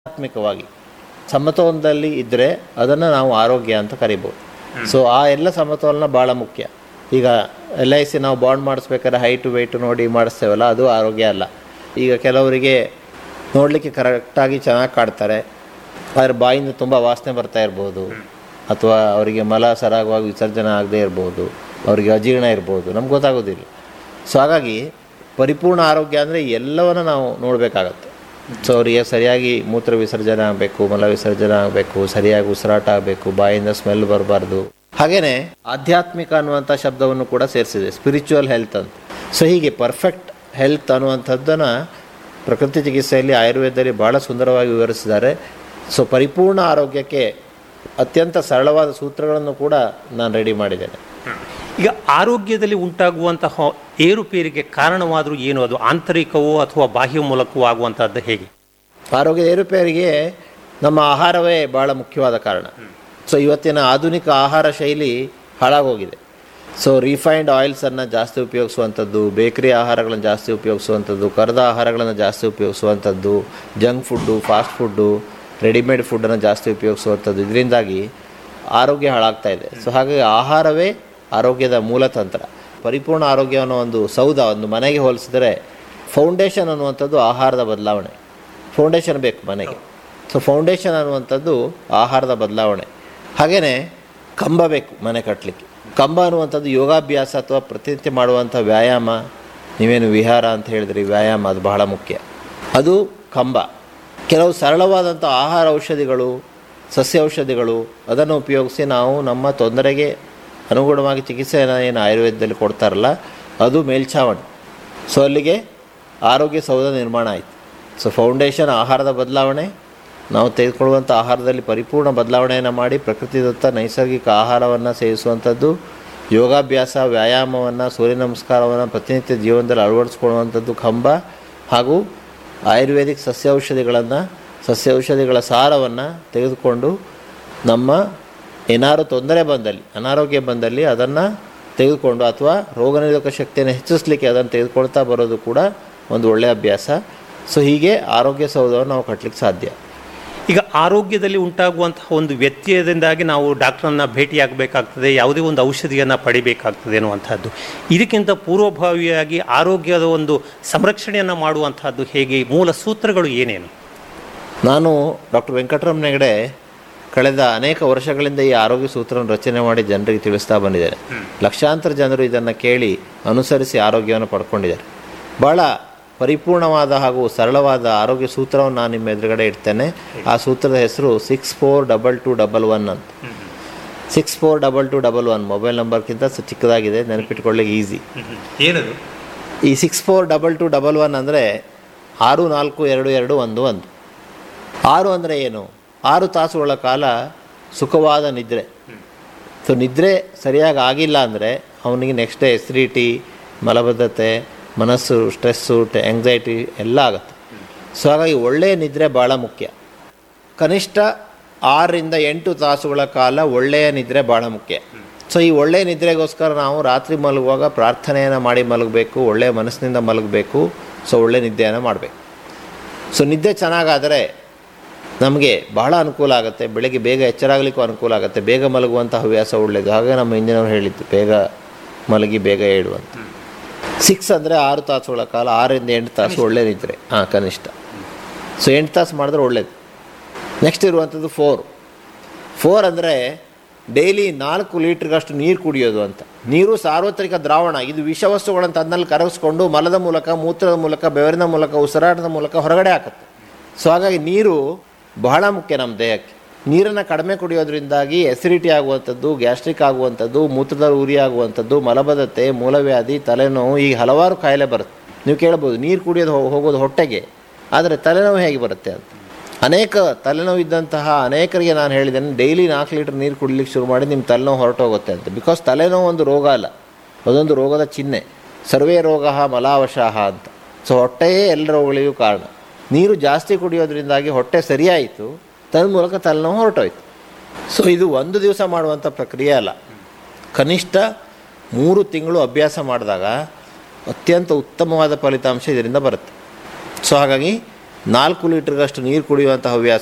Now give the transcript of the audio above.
ಆಧ್ಯಾತ್ಮಿಕವಾಗಿ ಸಮತೋಲನದಲ್ಲಿ ಇದ್ದರೆ ಅದನ್ನು ನಾವು ಆರೋಗ್ಯ ಅಂತ ಕರಿಬೋದು ಸೊ ಆ ಎಲ್ಲ ಸಮತೋಲನ ಭಾಳ ಮುಖ್ಯ ಈಗ ಎಲ್ ಐ ಸಿ ನಾವು ಬಾಂಡ್ ಮಾಡಿಸ್ಬೇಕಾದ್ರೆ ಹೈಟು ವೆಯ್ಟು ನೋಡಿ ಮಾಡಿಸ್ತೇವಲ್ಲ ಅದು ಆರೋಗ್ಯ ಅಲ್ಲ ಈಗ ಕೆಲವರಿಗೆ ನೋಡಲಿಕ್ಕೆ ಕರೆಕ್ಟಾಗಿ ಚೆನ್ನಾಗಿ ಕಾಡ್ತಾರೆ ಆದರೆ ಬಾಯಿಂದ ತುಂಬ ವಾಸನೆ ಬರ್ತಾ ಇರ್ಬೋದು ಅಥವಾ ಅವರಿಗೆ ಮಲ ಸರಾಗವಾಗಿ ವಿಸರ್ಜನೆ ಆಗದೇ ಇರ್ಬೋದು ಅವರಿಗೆ ಅಜೀರ್ಣ ಇರ್ಬೋದು ನಮ್ಗೆ ಗೊತ್ತಾಗೋದಿಲ್ಲ ಸೊ ಹಾಗಾಗಿ ಪರಿಪೂರ್ಣ ಆರೋಗ್ಯ ಅಂದರೆ ಎಲ್ಲವನ್ನು ನಾವು ನೋಡಬೇಕಾಗತ್ತೆ ಸೊ ಅವರಿಗೆ ಸರಿಯಾಗಿ ಮೂತ್ರ ವಿಸರ್ಜನೆ ಆಗಬೇಕು ಮಲ ವಿಸರ್ಜನೆ ಆಗಬೇಕು ಸರಿಯಾಗಿ ಉಸಿರಾಟ ಆಗಬೇಕು ಬಾಯಿಂದ ಸ್ಮೆಲ್ ಬರಬಾರ್ದು ಹಾಗೆಯೇ ಆಧ್ಯಾತ್ಮಿಕ ಅನ್ನುವಂಥ ಶಬ್ದವನ್ನು ಕೂಡ ಸೇರಿಸಿದೆ ಸ್ಪಿರಿಚುವಲ್ ಹೆಲ್ತ್ ಅಂತ ಸೊ ಹೀಗೆ ಪರ್ಫೆಕ್ಟ್ ಹೆಲ್ತ್ ಅನ್ನುವಂಥದ್ದನ್ನು ಪ್ರಕೃತಿ ಚಿಕಿತ್ಸೆಯಲ್ಲಿ ಆಯುರ್ವೇದದಲ್ಲಿ ಭಾಳ ಸುಂದರವಾಗಿ ವಿವರಿಸಿದ್ದಾರೆ ಸೊ ಪರಿಪೂರ್ಣ ಆರೋಗ್ಯಕ್ಕೆ ಅತ್ಯಂತ ಸರಳವಾದ ಸೂತ್ರಗಳನ್ನು ಕೂಡ ನಾನು ರೆಡಿ ಮಾಡಿದ್ದೇನೆ ಈಗ ಆರೋಗ್ಯದಲ್ಲಿ ಉಂಟಾಗುವಂತಹ ಏರುಪೇರಿಗೆ ಕಾರಣವಾದರೂ ಏನು ಅದು ಆಂತರಿಕವೋ ಅಥವಾ ಬಾಹ್ಯ ಮೂಲಕವೋ ಆಗುವಂತಹದ್ದು ಹೇಗೆ ಆರೋಗ್ಯದ ಏರುಪೇರಿಗೆ ನಮ್ಮ ಆಹಾರವೇ ಭಾಳ ಮುಖ್ಯವಾದ ಕಾರಣ ಸೊ ಇವತ್ತಿನ ಆಧುನಿಕ ಆಹಾರ ಶೈಲಿ ಹಾಳಾಗೋಗಿದೆ ಸೊ ರಿಫೈನ್ಡ್ ಆಯಿಲ್ಸನ್ನು ಜಾಸ್ತಿ ಉಪಯೋಗಿಸುವಂಥದ್ದು ಬೇಕರಿ ಆಹಾರಗಳನ್ನು ಜಾಸ್ತಿ ಉಪಯೋಗಿಸುವಂಥದ್ದು ಕರೆದ ಆಹಾರಗಳನ್ನು ಜಾಸ್ತಿ ಉಪಯೋಗಿಸುವಂಥದ್ದು junk food fast food readymade ಫುಡ್ಡನ್ನು ಜಾಸ್ತಿ ಉಪಯೋಗಿಸುವಂಥದ್ದು ಇದರಿಂದಾಗಿ ಆರೋಗ್ಯ ಹಾಳಾಗ್ತಾ ಇದೆ ಸೊ ಹಾಗಾಗಿ ಆಹಾರವೇ ಆರೋಗ್ಯದ ಮೂಲತಂತ್ರ ಪರಿಪೂರ್ಣ ಆರೋಗ್ಯ ಅನ್ನೋ ಒಂದು ಸೌಧ ಒಂದು ಮನೆಗೆ ಹೋಲಿಸಿದರೆ ಫೌಂಡೇಶನ್ ಅನ್ನುವಂಥದ್ದು ಆಹಾರದ ಬದಲಾವಣೆ ಫೌಂಡೇಶನ್ ಬೇಕು ಮನೆಗೆ ಸೊ ಫೌಂಡೇಶನ್ ಅನ್ನುವಂಥದ್ದು ಆಹಾರದ ಬದಲಾವಣೆ ಹಾಗೆಯೇ ಕಂಬ ಬೇಕು ಮನೆ ಕಟ್ಟಲಿಕ್ಕೆ ಕಂಬ ಅನ್ನುವಂಥದ್ದು ಯೋಗಾಭ್ಯಾಸ ಅಥವಾ ಪ್ರತಿನಿತ್ಯ ಮಾಡುವಂಥ ವ್ಯಾಯಾಮ ನೀವೇನು ವಿಹಾರ ಅಂತ ಹೇಳಿದ್ರಿ ವ್ಯಾಯಾಮ ಅದು ಬಹಳ ಮುಖ್ಯ ಅದು ಕಂಬ ಕೆಲವು ಸರಳವಾದಂಥ ಆಹಾರ ಔಷಧಿಗಳು ಸಸ್ಯ ಔಷಧಿಗಳು ಅದನ್ನು ಉಪಯೋಗಿಸಿ ನಾವು ನಮ್ಮ ತೊಂದರೆಗೆ ಅನುಗುಣವಾಗಿ ಚಿಕಿತ್ಸೆಯನ್ನು ಏನು ಆಯುರ್ವೇದದಲ್ಲಿ ಕೊಡ್ತಾರಲ್ಲ ಅದು ಮೇಲ್ಛಾವಣಿ ಸೊ ಅಲ್ಲಿಗೆ ಆರೋಗ್ಯ ಸೌಧ ನಿರ್ಮಾಣ ಆಯಿತು ಸೊ ಫೌಂಡೇಶನ್ ಆಹಾರದ ಬದಲಾವಣೆ ನಾವು ತೆಗೆದುಕೊಳ್ಳುವಂಥ ಆಹಾರದಲ್ಲಿ ಪರಿಪೂರ್ಣ ಬದಲಾವಣೆಯನ್ನು ಮಾಡಿ ಪ್ರಕೃತಿದತ್ತ ನೈಸರ್ಗಿಕ ಆಹಾರವನ್ನು ಸೇವಿಸುವಂಥದ್ದು ಯೋಗಾಭ್ಯಾಸ ವ್ಯಾಯಾಮವನ್ನು ಸೂರ್ಯ ನಮಸ್ಕಾರವನ್ನು ಪ್ರತಿನಿತ್ಯ ಜೀವನದಲ್ಲಿ ಅಳವಡಿಸ್ಕೊಳ್ಳುವಂಥದ್ದು ಕಂಬ ಹಾಗೂ ಆಯುರ್ವೇದಿಕ್ ಸಸ್ಯ ಔಷಧಿಗಳನ್ನು ಸಸ್ಯ ಔಷಧಿಗಳ ಸಾರವನ್ನು ತೆಗೆದುಕೊಂಡು ನಮ್ಮ ಏನಾದ್ರು ತೊಂದರೆ ಬಂದಲ್ಲಿ ಅನಾರೋಗ್ಯ ಬಂದಲ್ಲಿ ಅದನ್ನು ತೆಗೆದುಕೊಂಡು ಅಥವಾ ರೋಗನಿರೋಧಕ ಶಕ್ತಿಯನ್ನು ಹೆಚ್ಚಿಸಲಿಕ್ಕೆ ಅದನ್ನು ತೆಗೆದುಕೊಳ್ತಾ ಬರೋದು ಕೂಡ ಒಂದು ಒಳ್ಳೆಯ ಅಭ್ಯಾಸ ಸೊ ಹೀಗೆ ಆರೋಗ್ಯ ಸೌಧವನ್ನು ನಾವು ಕಟ್ಟಲಿಕ್ಕೆ ಸಾಧ್ಯ ಈಗ ಆರೋಗ್ಯದಲ್ಲಿ ಉಂಟಾಗುವಂತಹ ಒಂದು ವ್ಯತ್ಯಯದಿಂದಾಗಿ ನಾವು ಡಾಕ್ಟ್ರನ್ನ ಭೇಟಿಯಾಗಬೇಕಾಗ್ತದೆ ಯಾವುದೇ ಒಂದು ಔಷಧಿಯನ್ನು ಪಡಿಬೇಕಾಗ್ತದೆ ಅನ್ನುವಂಥದ್ದು ಇದಕ್ಕಿಂತ ಪೂರ್ವಭಾವಿಯಾಗಿ ಆರೋಗ್ಯದ ಒಂದು ಸಂರಕ್ಷಣೆಯನ್ನು ಮಾಡುವಂತಹದ್ದು ಹೇಗೆ ಮೂಲ ಸೂತ್ರಗಳು ಏನೇನು ನಾನು ಡಾಕ್ಟರ್ ವೆಂಕಟರಮಣ ಹೆಗಡೆ ಕಳೆದ ಅನೇಕ ವರ್ಷಗಳಿಂದ ಈ ಆರೋಗ್ಯ ಸೂತ್ರವನ್ನು ರಚನೆ ಮಾಡಿ ಜನರಿಗೆ ತಿಳಿಸ್ತಾ ಬಂದಿದ್ದೇನೆ ಲಕ್ಷಾಂತರ ಜನರು ಇದನ್ನು ಕೇಳಿ ಅನುಸರಿಸಿ ಆರೋಗ್ಯವನ್ನು ಪಡ್ಕೊಂಡಿದ್ದಾರೆ ಭಾಳ ಪರಿಪೂರ್ಣವಾದ ಹಾಗೂ ಸರಳವಾದ ಆರೋಗ್ಯ ಸೂತ್ರವನ್ನು ನಾನು ನಿಮ್ಮ ಎದುರುಗಡೆ ಇಡ್ತೇನೆ ಆ ಸೂತ್ರದ ಹೆಸರು six four double two double one ಅಂತ six four double two double one mobile ನಂಬರ್ಗಿಂತ ಸ ಚಿಕ್ಕದಾಗಿದೆ ನೆನಪಿಟ್ಕೊಳ್ಳಿಕ್ಕೆ ಈಸಿ ಏನದು ಈ six four double two double one ಅಂದರೆ ಆರು ನಾಲ್ಕು ಎರಡು ಎರಡು ಒಂದು ಒಂದು ಆರು ಅಂದರೆ ಏನು ಆರು ತಾಸುಗಳ ಕಾಲ ಸುಖವಾದ ನಿದ್ರೆ ಸೊ ನಿದ್ರೆ ಸರಿಯಾಗಿ ಆಗಿಲ್ಲ ಅಂದರೆ ಅವನಿಗೆ ನೆಕ್ಸ್ಟ್ ಡೇ ಎಸಿಡಿಟಿ ಮಲಬದ್ಧತೆ ಮನಸ್ಸು ಸ್ಟ್ರೆಸ್ಸು ಎಂಗ್ಸೈಟಿ ಎಲ್ಲ ಆಗುತ್ತೆ ಸೊ ಹಾಗಾಗಿ ಒಳ್ಳೆಯ ನಿದ್ರೆ ಭಾಳ ಮುಖ್ಯ ಕನಿಷ್ಠ ಆರರಿಂದ ಎಂಟು ತಾಸುಗಳ ಕಾಲ ಒಳ್ಳೆಯ ನಿದ್ರೆ ಭಾಳ ಮುಖ್ಯ ಸೊ ಈ ಒಳ್ಳೆಯ ನಿದ್ರೆಗೋಸ್ಕರ ನಾವು ರಾತ್ರಿ ಮಲಗುವಾಗ ಪ್ರಾರ್ಥನೆಯನ್ನು ಮಾಡಿ ಮಲಗಬೇಕು ಒಳ್ಳೆಯ ಮನಸ್ಸಿನಿಂದ ಮಲಗಬೇಕು ಸೊ ಒಳ್ಳೆಯ ನಿದ್ದೆಯನ್ನು ಮಾಡಬೇಕು ಸೊ ನಿದ್ದೆ ಚೆನ್ನಾಗಾದರೆ ನಮಗೆ ಬಹಳ ಅನುಕೂಲ ಆಗುತ್ತೆ ಬೆಳಗ್ಗೆ ಬೇಗ ಎಚ್ಚರಾಗಲಿಕ್ಕೂ ಅನುಕೂಲ ಆಗುತ್ತೆ ಬೇಗ ಮಲಗುವಂಥ ಹವ್ಯಾಸ ಒಳ್ಳೆಯದು ಹಾಗೆ ನಮ್ಮ ಹಿಂದಿನವ್ರು ಹೇಳಿದ್ದು ಬೇಗ ಮಲಗಿ ಬೇಗ ಹೇಳುವಂತ ಸಿಕ್ಸ್ ಅಂದರೆ ಆರು ತಾಸುಗಳ ಕಾಲ ಆರರಿಂದ ಎಂಟು ತಾಸು ಒಳ್ಳೆ ನಿದ್ರೆ ಹಾಂ ಕನಿಷ್ಠ ಸೊ ಎಂಟು ತಾಸು ಮಾಡಿದ್ರೆ ಒಳ್ಳೇದು ನೆಕ್ಸ್ಟ್ ಇರುವಂಥದ್ದು ಫೋರ್ ಫೋರ್ ಅಂದರೆ ಡೈಲಿ ನಾಲ್ಕು ಲೀಟ್ರಿಗಷ್ಟು ನೀರು ಕುಡಿಯೋದು ಅಂತ ನೀರು ಸಾರ್ವತ್ರಿಕ ದ್ರಾವಣ ಇದು ವಿಷವಸ್ತುಗಳನ್ನು ತನ್ನಲ್ಲಿ ಕರಗಿಸ್ಕೊಂಡು ಮಲದ ಮೂಲಕ ಮೂತ್ರದ ಮೂಲಕ ಬೆವರಿನ ಮೂಲಕ ಉಸಿರಾಟದ ಮೂಲಕ ಹೊರಗಡೆ ಹಾಕುತ್ತೆ ಸೊ ಹಾಗಾಗಿ ನೀರು ಬಹಳ ಮುಖ್ಯ ನಮ್ಮ ದೇಹಕ್ಕೆ ನೀರನ್ನು ಕಡಿಮೆ ಕುಡಿಯೋದ್ರಿಂದಾಗಿ ಎಸಿಡಿಟಿ ಆಗುವಂಥದ್ದು ಗ್ಯಾಸ್ಟ್ರಿಕ್ ಆಗುವಂಥದ್ದು ಮೂತ್ರದ ಉರಿ ಆಗುವಂಥದ್ದು ಮಲಬದ್ಧತೆ ಮೂಲವ್ಯಾಧಿ ತಲೆನೋವು ಈ ಹಲವಾರು ಕಾಯಿಲೆ ಬರುತ್ತೆ ನೀವು ಕೇಳ್ಬೋದು ನೀರು ಕುಡಿಯೋದು ಹೋ- ಹೋಗೋದು ಹೊಟ್ಟೆಗೆ ಆದರೆ ತಲೆನೋವು ಹೇಗೆ ಬರುತ್ತೆ ಅಂತ ಅನೇಕ ತಲೆನೋವು ಇದ್ದಂತಹ ಅನೇಕರಿಗೆ ನಾನು ಹೇಳಿದ್ದೇನೆ ಡೈಲಿ ನಾಲ್ಕು ಲೀಟರ್ ನೀರು ಕುಡಿಲಿಕ್ಕೆ ಶುರು ಮಾಡಿ ನಿಮ್ಮ ತಲೆನೋವು ಹೊರಟೋಗುತ್ತೆ ಅಂತ ಬಿಕಾಸ್ ತಲೆನೋವು ಒಂದು ರೋಗ ಅಲ್ಲ ಅದೊಂದು ರೋಗದ ಚಿಹ್ನೆ ಸರ್ವೇ ರೋಗ ಮಲಾವಶಾಹ ಅಂತ ಸೊ ಹೊಟ್ಟೆಯೇ ಎಲ್ಲ ರೋಗಗಳಿಗೂ ಕಾರಣ ನೀರು ಜಾಸ್ತಿ ಕುಡಿಯೋದ್ರಿಂದಾಗಿ ಹೊಟ್ಟೆ ಸರಿಯಾಯಿತು ತನ್ಮೂಲಕ ತಲೆನೋವು ಹೊರಟೋಯ್ತು ಸೊ ಇದು ಒಂದು ದಿವಸ ಮಾಡುವಂಥ ಪ್ರಕ್ರಿಯೆ ಅಲ್ಲ ಕನಿಷ್ಠ ಮೂರು ತಿಂಗಳು ಅಭ್ಯಾಸ ಮಾಡಿದಾಗ ಅತ್ಯಂತ ಉತ್ತಮವಾದ ಫಲಿತಾಂಶ ಇದರಿಂದ ಬರುತ್ತೆ ಸೊ ಹಾಗಾಗಿ ನಾಲ್ಕು ಲೀಟ್ರಿಗಷ್ಟು ನೀರು ಕುಡಿಯುವಂಥ ಹವ್ಯಾಸ